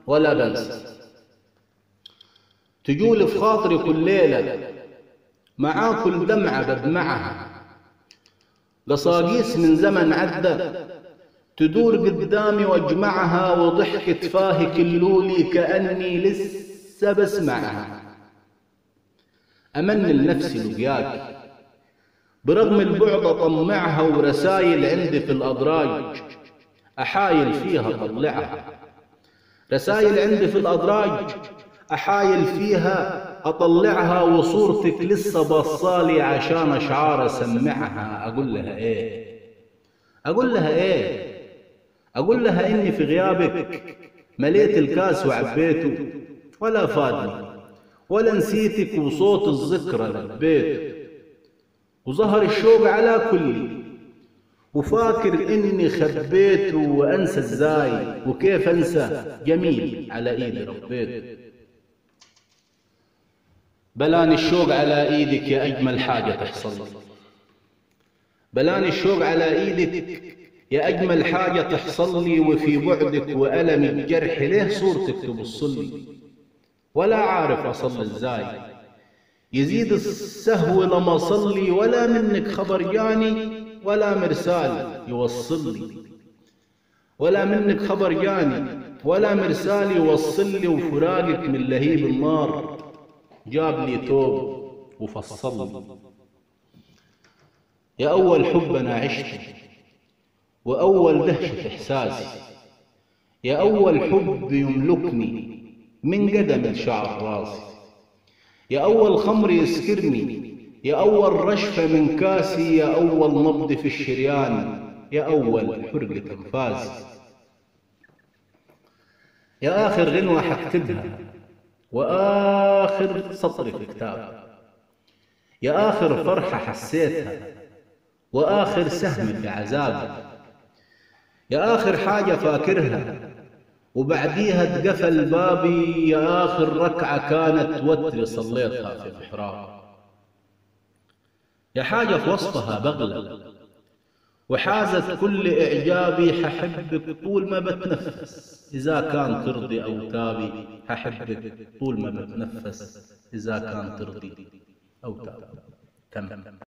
ولا بنسى تجول في خاطري كل ليلة معاه كل دمعة بدمعها قصاقيس من زمن عدى تدور قدامي واجمعها وضحكة فاهي كلولي كأني لسه بسمعها أمن لنفسي لقياك برغم البعد أطمعها ورسايل عندي في الأدراج أحايل فيها أطلعها رسايل عندي في الأدراج أحايل فيها أطلعها وصورتك لسه بصالي عشان أشعار أسمعها أقول لها إيه أقول لها إيه أقول لها إني في غيابك مليت الكاس وعبيته ولا فادني ولا نسيتك وصوت الذكرى لبيته وظهر الشوق على كلي وفاكر اني خبيته وانسى ازاي وكيف انسى جميل على ايدي ربيته بلاني الشوق على ايدك يا اجمل حاجه تحصل لي بلاني الشوق على ايدك يا اجمل حاجه تحصل لي وفي بعدك والم الجرح ليه صورتك تبص لي ولا عارف اصلي ازاي يزيد السهو لما صلي ولا منك خبر جاني ولا مرسال يوصل لي ولا منك خبر جاني ولا مرسال يوصل لي وفراقك من لهيب النار جاب لي توب وفصل لي يا أول حب أنا عشت وأول دهشة إحساسي يا أول حب يملكني من قدم شعر راسي يا أول خمر يسكرني يا أول رشفة من كاسي يا أول نبض في الشريان يا أول حرقة أنفاسي يا آخر غنوة حكتبها وآخر سطر في كتاب يا آخر فرحة حسيتها وآخر سهم في عذاب يا آخر حاجة فاكرها وبعديها اتقفل بابي يا آخر ركعة كانت وتر صليتها في محراب يا حاجة في وصفها بغلى وحازت كل إعجابي ححبك طول ما بتنفس إذا كان ترضي أوتابي ححبك طول ما بتنفس إذا كان ترضي أوتابي تمام